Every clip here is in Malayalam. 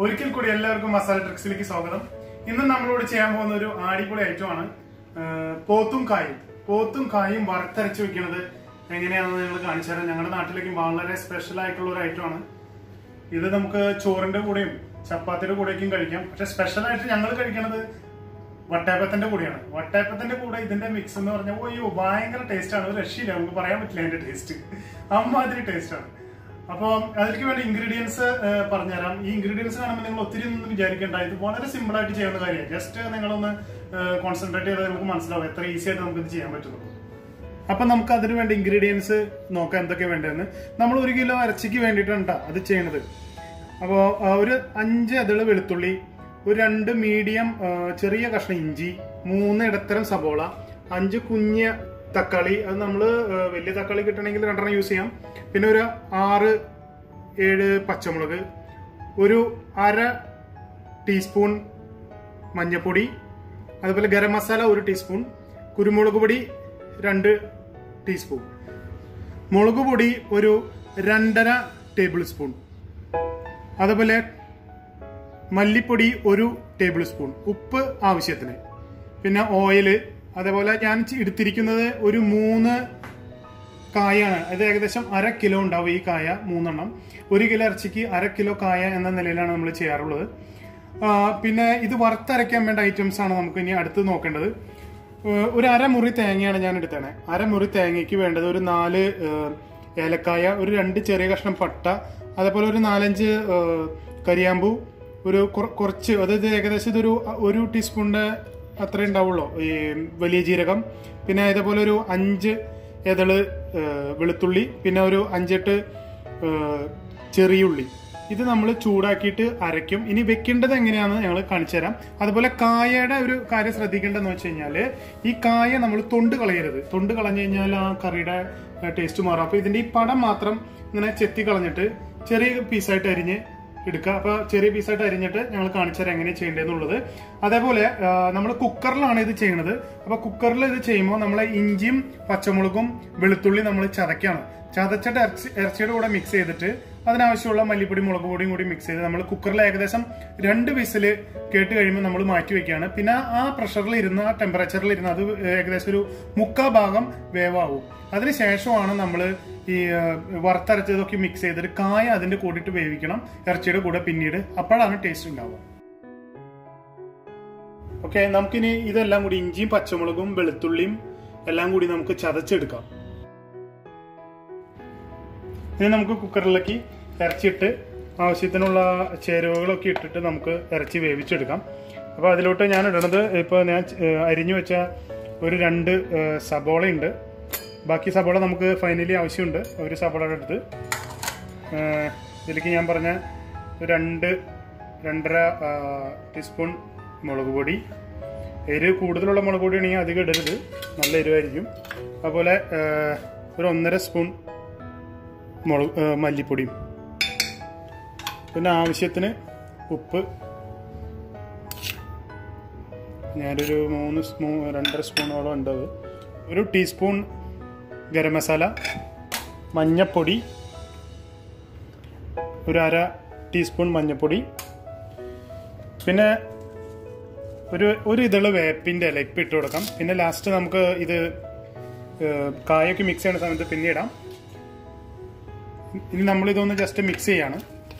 ഒരിക്കൽ കൂടി എല്ലാവർക്കും മസാല ട്രിക്സിലേക്ക് സ്വാഗതം ഇന്ന് നമ്മളോട് ചെയ്യാൻ പോകുന്ന ഒരു അടിപൊളി ഐറ്റമാണ് പോത്തും കായും പോത്തും കായും വറുത്തരച്ച് വെക്കുന്നത് എങ്ങനെയാണെന്ന് ഞങ്ങൾ കാണിച്ചു തരാം ഞങ്ങളുടെ നാട്ടിലേക്ക് വളരെ സ്പെഷ്യൽ ആയിട്ടുള്ള ഒരു ഐറ്റമാണ് ഇത് നമുക്ക് ചോറിന്റെ കൂടെയും ചപ്പാത്തിയുടെ കൂടെയൊക്കെയും കഴിക്കാം പക്ഷെ സ്പെഷ്യൽ ആയിട്ട് ഞങ്ങൾ കഴിക്കണത് വട്ടയപ്പത്തിന്റെ കൂടെയാണ് വട്ടയപ്പത്തിന്റെ കൂടെ ഇതിന്റെ മിക്സ് എന്ന് പറഞ്ഞാൽ അയ്യോ ഭയങ്കര ടേസ്റ്റ് ആണ് ഒരു രക്ഷയില്ല നമുക്ക് പറയാൻ പറ്റില്ല അതിന്റെ ടേസ്റ്റ് അമ്മാതിരി ടേസ്റ്റ് ആണ് അപ്പോൾ അതിലേക്ക് വേണ്ട ഇൻഗ്രീഡിയൻസ് പറഞ്ഞുതരാം ഈ ഇൻഗ്രീഡിയൻസ് കാണുമ്പോൾ നിങ്ങൾ ഒത്തിരി ഒന്നും വിചാരിക്കേണ്ട ഇത് വളരെ സിമ്പിൾ ആയിട്ട് ചെയ്യുന്ന കാര്യമാണ് ജസ്റ്റ് നിങ്ങളൊന്ന് കോൺസെൻട്രേറ്റ് ചെയ്താൽ നമുക്ക് മനസ്സിലാവും എത്ര ഈസി ആയിട്ട് നമുക്ക് ഇത് ചെയ്യാൻ പറ്റുള്ളൂ അപ്പൊ നമുക്ക് അതിന് വേണ്ട ഇൻഗ്രീഡിയൻസ് നോക്കാം എന്തൊക്കെ വേണ്ടതെന്ന് നമ്മൾ ഒരു കിലോ ഇറച്ചിക്ക് വേണ്ടിയിട്ടാണ് അത് ചെയ്യണത് അപ്പോൾ ഒരു അഞ്ച് അതിള് വെളുത്തുള്ളി ഒരു രണ്ട് മീഡിയം ചെറിയ കഷ്ണം ഇഞ്ചി മൂന്ന് ഇടത്തരം സബോള അഞ്ച് കുഞ്ഞ തക്കാളി അത് നമ്മൾ വലിയ തക്കാളി കിട്ടണമെങ്കിൽ രണ്ടെണ്ണം യൂസ് ചെയ്യാം പിന്നെ ഒരു ആറ് ഏഴ് പച്ചമുളക് ഒരു അര ടീസ്പൂൺ മഞ്ഞൾപ്പൊടി അതുപോലെ ഗരം മസാല ഒരു ടീസ്പൂൺ കുരുമുളക് പൊടി രണ്ട് ടീസ്പൂൺ മുളക് പൊടി ഒരു രണ്ടര ടേബിൾ സ്പൂൺ അതുപോലെ മല്ലിപ്പൊടി ഒരു ടേബിൾ സ്പൂൺ ഉപ്പ് ആവശ്യത്തിന് പിന്നെ ഓയില് അതേപോലെ ഞാൻ എടുത്തിരിക്കുന്നത് ഒരു മൂന്ന് കായാണ് അത് ഏകദേശം അര കിലോ ഉണ്ടാവും ഈ കായ മൂന്നെണ്ണം ഒരു കിലോ ഇറച്ചിക്ക് അര കിലോ കായ എന്ന നിലയിലാണ് നമ്മൾ ചെയ്യാറുള്ളത് പിന്നെ ഇത് വറുത്തരയ്ക്കാൻ വേണ്ട ഐറ്റംസ് ആണ് നമുക്ക് ഇനി അടുത്ത് നോക്കേണ്ടത് ഒരു അരമുറി തേങ്ങയാണ് ഞാൻ എടുത്തത് അരമുറി തേങ്ങയ്ക്ക് വേണ്ടത് ഒരു നാല് ഏലക്കായ ഒരു രണ്ട് ചെറിയ കഷ്ണം പട്ട അതേപോലെ ഒരു നാലഞ്ച് കരിയാമ്പൂ ഒരു കുറച്ച് അതായത് ഏകദേശം ഇതൊരു ഒരു ടീസ്പൂണിന്റെ അത്രേ ഉണ്ടാവുള്ളൂ ഈ വലിയ ജീരകം പിന്നെ ഇതേപോലെ ഒരു അഞ്ച് ഏതള് വെളുത്തുള്ളി പിന്നെ ഒരു അഞ്ചെട്ട് ചെറിയുള്ളി ഇത് നമ്മൾ ചൂടാക്കിയിട്ട് അരയ്ക്കും ഇനി വെക്കേണ്ടത് എങ്ങനെയാണെന്ന് ഞങ്ങൾ കാണിച്ചു തരാം അതുപോലെ കായയുടെ ഒരു കാര്യം ശ്രദ്ധിക്കേണ്ടതെന്ന് വെച്ച് കഴിഞ്ഞാൽ ഈ കായ നമ്മൾ തൊണ്ട് കളയരുത് തൊണ്ട് കളഞ്ഞു കഴിഞ്ഞാൽ ആ കറിയുടെ ടേസ്റ്റ് മാറും അപ്പോൾ ഇതിന്റെ ഈ പടം മാത്രം ഇങ്ങനെ ചെത്തി കളഞ്ഞിട്ട് ചെറിയ പീസായിട്ട് അരിഞ്ഞ് എടുക്കുക അപ്പൊ ചെറിയ പീസായിട്ട് അരിഞ്ഞിട്ട് ഞങ്ങൾ കാണിച്ചു തരാം എങ്ങനെ ചെയ്യേണ്ടതെന്നുള്ളത് അതേപോലെ നമ്മൾ കുക്കറിലാണ് ഇത് ചെയ്യുന്നത് അപ്പൊ കുക്കറിൽ ഇത് ചെയ്യുമ്പോൾ നമ്മൾ ഇഞ്ചിയും പച്ചമുളകും വെളുത്തുള്ളി നമ്മൾ ചതക്കാണ് ചതച്ചിട്ട് ഇറച്ചി ഇറച്ചിയുടെ കൂടെ മിക്സ് ചെയ്തിട്ട് അതിനാവശ്യമുള്ള മല്ലിപ്പൊടി മുളക് പൊടിയും കൂടി മിക്സ് ചെയ്ത് നമ്മൾ കുക്കറിൽ ഏകദേശം രണ്ട് വിസില് കേട്ട് കഴിയുമ്പോൾ നമ്മൾ മാറ്റി വെക്കുകയാണ് പിന്നെ ആ പ്രഷറിൽ ഇരുന്ന് ആ ടെമ്പറേച്ചറിൽ ഇരുന്ന് അത് ഏകദേശം ഒരു മുക്കാ ഭാഗം വേവാവും അതിനുശേഷമാണ് നമ്മൾ ഈ വറുത്തരച്ചതൊക്കെ മിക്സ് ചെയ്തിട്ട് കായ അതിന്റെ കൂടിയിട്ട് വേവിക്കണം ഇറച്ചിയുടെ കൂടെ പിന്നീട് അപ്പോഴാണ് ടേസ്റ്റ് ഉണ്ടാവുക ഓക്കെ നമുക്കിനി ഇതെല്ലാം കൂടി ഇഞ്ചിയും പച്ചമുളകും വെളുത്തുള്ളിയും എല്ലാം കൂടി നമുക്ക് ചതച്ചെടുക്കാം ഇനി നമുക്ക് കുക്കറിലേക്ക് ഇറച്ചിയിട്ട് ആവശ്യത്തിനുള്ള ചേരുവകളൊക്കെ ഇട്ടിട്ട് നമുക്ക് ഇറച്ചി വേവിച്ചെടുക്കാം അപ്പോൾ അതിലോട്ട് ഞാൻ ഇടണത് ഇപ്പോൾ ഞാൻ അരിഞ്ഞു വെച്ച ഒരു രണ്ട് സബോള ഉണ്ട് ബാക്കി സബോള നമുക്ക് ഫൈനലി ആവശ്യമുണ്ട് ഒരു സബോളയുടെ അടുത്ത് ഇതിലേക്ക് ഞാൻ പറഞ്ഞ രണ്ട് രണ്ടര ടീസ്പൂൺ മുളക് പൊടി എരിവ് കൂടുതലുള്ള മുളക് പൊടിയാണെങ്കിൽ അധികം ഇടരുത് നല്ല എരിവായിരിക്കും അതുപോലെ ഒരു ഒന്നര സ്പൂൺ മുളക് മല്ലിപ്പൊടിയും പിന്നെ ആവശ്യത്തിന് ഉപ്പ് ഞാനൊരു മൂന്ന് സ്പൂൺ രണ്ടര സ്പൂണോളം ഉണ്ട് ഒരു ടീസ്പൂൺ ഗരം മസാല മഞ്ഞപ്പൊടി ഒരു അര ടീസ്പൂൺ മഞ്ഞപ്പൊടി പിന്നെ ഒരു ഒരു ഇതള് വേപ്പിൻ്റെ ഇല ഇപ്പം ഇട്ട് കൊടുക്കാം പിന്നെ ലാസ്റ്റ് നമുക്ക് ഇത് കായൊക്കെ മിക്സ് ചെയ്യുന്ന സമയത്ത് പിന്നെ ഇടാം ഇനി നമ്മൾ ഇതൊന്ന് ജസ്റ്റ് മിക്സ് ചെയ്യാണ്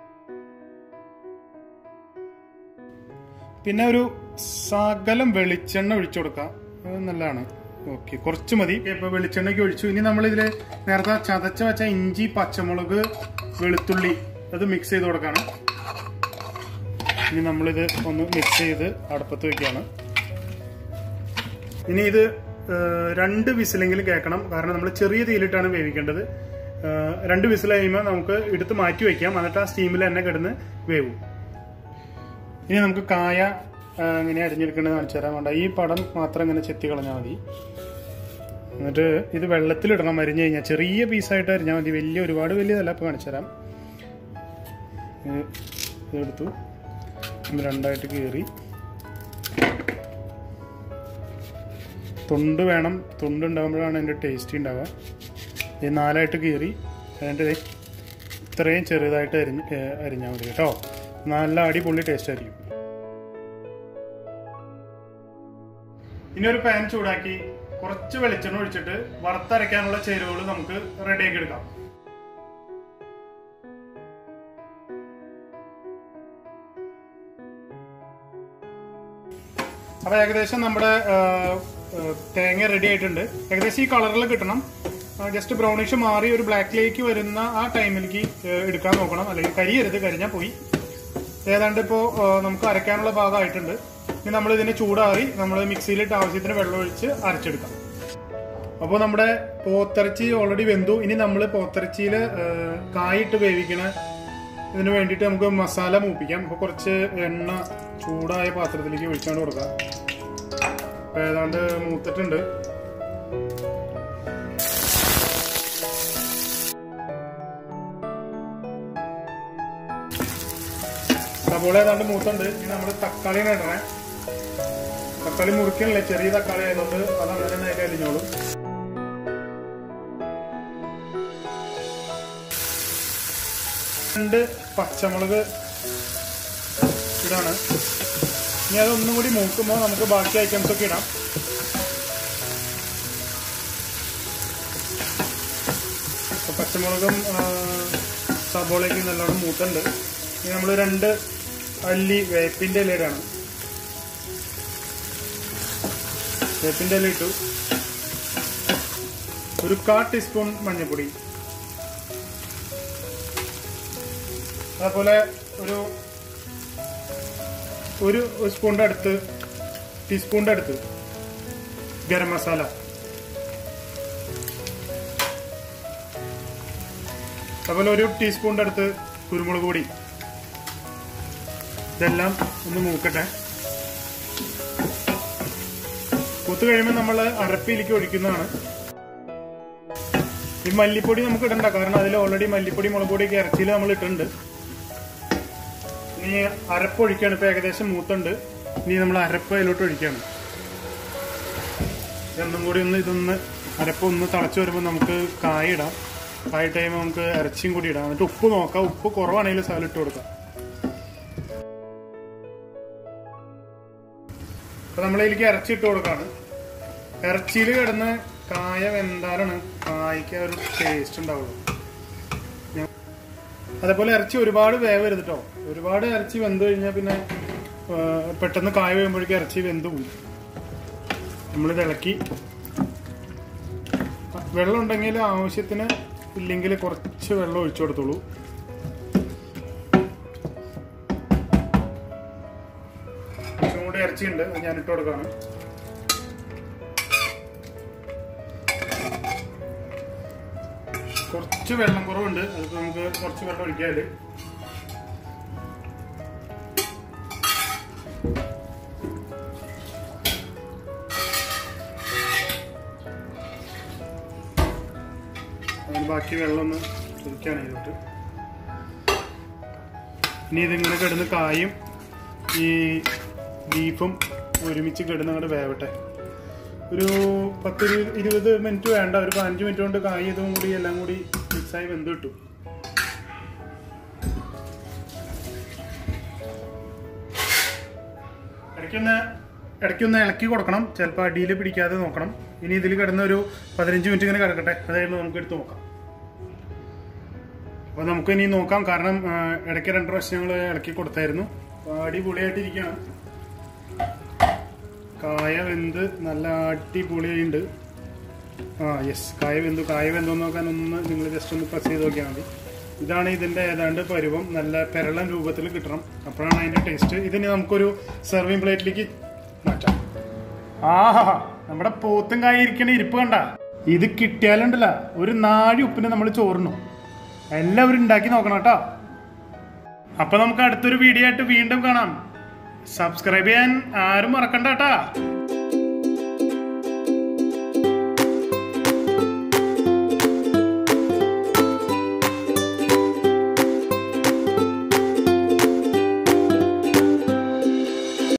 പിന്നെ ഒരു സകലം വെളിച്ചെണ്ണ ഒഴിച്ചു കൊടുക്കാം അത് നല്ലതാണ് ഓക്കെ കുറച്ച് മതി ഇപ്പൊ വെളിച്ചെണ്ണയ്ക്ക് ഒഴിച്ചു ഇനി നമ്മൾ ഇതിൽ നേരത്തെ ചതച്ച വെച്ച ഇഞ്ചി പച്ചമുളക് വെളുത്തുള്ളി അത് മിക്സ് ചെയ്ത് കൊടുക്കാണ് ഇനി നമ്മളിത് ഒന്ന് മിക്സ് ചെയ്ത് അടുപ്പത്ത് വെക്കുകയാണ് ഇനി ഇത് രണ്ട് വിസിലെങ്കിലും കേൾക്കണം കാരണം നമ്മൾ ചെറിയ തീയിലിട്ടാണ് വേവിക്കേണ്ടത് രണ്ട് വിസിൽ കഴിയുമ്പോൾ നമുക്ക് എടുത്ത് മാറ്റി വയ്ക്കാം എന്നിട്ട് ആ സ്റ്റീമിൽ തന്നെ കിടന്ന് വേവും ഇനി നമുക്ക് കായ ഇങ്ങനെ അരിഞ്ഞെടുക്കേണ്ടത് കാണിച്ചു തരാൻ വേണ്ട ഈ പടം മാത്രം ഇങ്ങനെ ചെത്തി കളഞ്ഞാൽ മതി എന്നിട്ട് ഇത് വെള്ളത്തിലിടണം അരിഞ്ഞു കഴിഞ്ഞാൽ ചെറിയ പീസായിട്ട് അരിഞ്ഞാൽ മതി വലിയ ഒരുപാട് വലിയതല്ല ഇപ്പോൾ കാണിച്ചു തരാം ഇതെടുത്തു രണ്ടായിട്ട് കീറി തൊണ്ട് വേണം തൊണ്ട് ഉണ്ടാകുമ്പോഴാണ് അതിൻ്റെ ടേസ്റ്റ് ഉണ്ടാവുക ഇത് നാലായിട്ട് കീറി അതിൻ്റെ ഇത്രയും ചെറുതായിട്ട് അരിഞ്ഞ് അരിഞ്ഞാൽ മതി കേട്ടോ നല്ല അടിപൊളി ടേസ്റ്റ് ആയിരിക്കും ഇനി ഒരു പാൻ ചൂടാക്കി കുറച്ച് വെളിച്ചെണ്ണ ഒഴിച്ചിട്ട് വറുത്തരയ്ക്കാനുള്ള ചേരുവകൾ നമുക്ക് റെഡിയാക്കി എടുക്കാം അപ്പൊ ഏകദേശം നമ്മുടെ ആ, ആ, തേങ്ങ റെഡി ആയിട്ടുണ്ട് ഏകദേശം ഈ കളറിൽ കിട്ടണം ജസ്റ്റ് ബ്രൗണിഷ് മാറി ഒരു ബ്ലാക്കിലേക്ക് വരുന്ന ആ ടൈമിലേക്ക് ആ, എടുക്കാൻ നോക്കണം അല്ലെങ്കിൽ കരിയരുത് കരിഞ്ഞാൽ പോയി ഏതാണ്ട് ഇപ്പോൾ നമുക്ക് അരയ്ക്കാനുള്ള ഭാഗമായിട്ടുണ്ട് ഇനി നമ്മൾ ഇതിനെ ചൂടാറി നമ്മൾ മിക്സിയിലിട്ട് ആവശ്യത്തിന് വെള്ളം ഒഴിച്ച് അരച്ചെടുക്കാം അപ്പോൾ നമ്മുടെ പോത്തിറച്ചി ഓൾറെഡി വെന്തു ഇനി നമ്മൾ പോത്തിറച്ചിയിൽ കായിട്ട് വേവിക്കണ ഇതിന് വേണ്ടിയിട്ട് നമുക്ക് മസാല മൂപ്പിക്കാം അപ്പോൾ കുറച്ച് എണ്ണ ചൂടായ പാത്രത്തിലേക്ക് ഒഴിച്ചാണ്ട് കൊടുക്കാം അപ്പോൾ ഏതാണ്ട് മൂത്തിട്ടുണ്ട് സബോള ഏതാണ്ട് മൂത്തുണ്ട് ഇനി നമ്മൾ തക്കാളിയാണ് ഇടണേ തക്കാളി മുറിക്കണില്ലേ ചെറിയ തക്കാളി ആയതുകൊണ്ട് അത് അങ്ങനെ തന്നെ അതിൽ അലിഞ്ഞോളും രണ്ട് പച്ചമുളക് ഇടാണ് ഇനി അതൊന്നും കൂടി മൂക്കുമ്പോൾ നമുക്ക് ബാക്കി ഐറ്റംസ് ഒക്കെ ഇടാം അപ്പൊ പച്ചമുളകും ആ, സബോളയ്ക്ക് നല്ലോണം മൂത്തുണ്ട് ഇനി നമ്മൾ രണ്ട് അല്ലി വേപ്പിന്റെ ഇല ഇടാണ് വേപ്പിന്റെ ഇല ഇട്ടു ഒരു കാ ടീസ്പൂൺ മഞ്ഞൾപ്പൊടി അതുപോലെ ഒരു ഒരു സ്പൂണിന്റെ അടുത്ത് ടീസ്പൂണിന്റെ അടുത്ത് ഗരം മസാല അതുപോലെ ഒരു ടീസ്പൂണിന്റെ അടുത്ത് കുരുമുളക് പൊടി ഇതെല്ലാം ഒന്ന് മൂക്കട്ടെ കൂത്ത് കഴിയുമ്പോൾ നമ്മൾ അരപ്പിയിലേക്ക് ഒഴിക്കുന്നതാണ് ഈ മല്ലിപ്പൊടി നമുക്ക് ഇടണ്ട കാരണം അതിൽ ഓൾറെഡി മല്ലിപ്പൊടി മുളക് പൊടിയൊക്കെ ഇറച്ചിയിൽ നമ്മൾ ഇട്ടിട്ടുണ്ട് ഇനി അരപ്പ് ഒഴിക്കുകയാണ് ഇപ്പൊ ഏകദേശം മൂത്തുണ്ട് ഇനി നമ്മൾ അരപ്പ് അതിലോട്ട് ഒഴിക്കുകയാണ് രണ്ടും കൂടി ഒന്ന് ഇതൊന്ന് അരപ്പ് ഒന്ന് തിളച്ച് വരുമ്പോൾ നമുക്ക് കായ ഇടാം കായ ടൈം നമുക്ക് ഇറച്ചിയും കൂടി ഇടാം എന്നിട്ട് ഉപ്പ് നോക്കാം ഉപ്പ് കുറവാണെങ്കിൽ സാലം ഇട്ട് കൊടുക്കാം അപ്പൊ നമ്മളതിലേക്ക് ഇറച്ചി ഇട്ട് കൊടുക്കാണ് ഇറച്ചിയിൽ കിടന്ന് കായ വെന്താലാണ് കായ്ക്ക് ആ ഒരു ടേസ്റ്റ് ഉണ്ടാവുള്ളൂ ഞാൻ- അതേപോലെ ഇറച്ചി ഒരുപാട് വേവരുത് കേട്ടോ ഒരുപാട് ഇറച്ചി വെന്ത് കഴിഞ്ഞാൽ പിന്നെ ആ, പെട്ടെന്ന് കായ വീഴുമ്പോഴേക്കും ഇറച്ചി വെന്ത് പോകും നമ്മളിത് ഇളക്കി വെള്ളം ഉണ്ടെങ്കിൽ ആവശ്യത്തിന് ഇല്ലെങ്കിൽ കുറച്ച് വെള്ളം ഒഴിച്ചു കൊടുത്തോളൂ കുറച്ചും കൂടി ഇറച്ചിയുണ്ട് അത് ഞാൻ ഇട്ട് കൊടുക്കാണ് കുറച്ച് വെള്ളം കുറവുണ്ട് അതിപ്പോ നമുക്ക് കുറച്ച് വെള്ളം ഒഴിക്കാല് അതിന് ബാക്കി വെള്ളം ഒന്ന് ഒഴിക്കാണ് ഇതിലോട്ട് ഇനി ഇതിങ്ങനെ കിടന്ന് കായും ഈ ബീഫും ഒരുമിച്ച് കിടന്ന് അങ്ങോട്ട് വേവട്ടെ ഒരു പത്ത് ഇരു- ഇരുപത് മിനിറ്റ് വേണ്ട ഒരു പതിനഞ്ച് മിനിറ്റ് കൊണ്ട് കായ് ഇതും കൂടി എല്ലാം കൂടി മിക്സായി വെന്ത് കിട്ടും ഇടയ്ക്കൊന്ന് ഇടയ്ക്കൊന്ന് ഇളക്കി കൊടുക്കണം ചിലപ്പോൾ അടിയിൽ പിടിക്കാതെ നോക്കണം ഇനി ഇതിൽ കിടന്ന ഒരു പതിനഞ്ച് മിനിറ്റ് ഇങ്ങനെ കിടക്കട്ടെ അത് കഴിയുമ്പോൾ നമുക്ക് എടുത്ത് നോക്കാം അപ്പോൾ നമുക്ക് ഇനി നോക്കാം കാരണം ആ, ഇടയ്ക്ക് രണ്ട് പ്രാവശ്യം ഞങ്ങൾ ഇളക്കി കൊടുത്തായിരുന്നു അപ്പോൾ അടിപൊളിയായിട്ടിരിക്കുകയാണ് കായ വെന്ത് നല്ല അടിപൊളിയുണ്ട് ആ യെസ് കായ വെന്തു കായ വെന്തോ നോക്കാൻ ഒന്ന് നിങ്ങൾ ജസ്റ്റ് ഒന്ന് പ്രസ് ചെയ്ത് നോക്കിയാൽ മതി ഇതാണ് ഇതിന്റെ ഏതാണ്ട് പരുവം നല്ല പെരളൻ രൂപത്തിൽ കിട്ടണം അപ്പോഴാണ് അതിന്റെ ടേസ്റ്റ് ഇതിന് നമുക്കൊരു സെർവിങ് പ്ലേറ്റിലേക്ക് മാറ്റാം ആഹാ നമ്മുടെ പോത്തും കായ ഇരിക്കണ ഇരിപ്പ് കണ്ട ഇത് കിട്ടിയാലുണ്ടല്ല ഒരു നാഴി ഉപ്പിന് നമ്മൾ ചോറിനും എല്ലാവരും ഉണ്ടാക്കി നോക്കണം കേട്ടോ അപ്പൊ നമുക്ക് അടുത്തൊരു വീഡിയോ ആയിട്ട് വീണ്ടും കാണാം സബ്സ്ക്രൈബ് ചെയ്യാൻ ആരും മറക്കണ്ട കേട്ടാ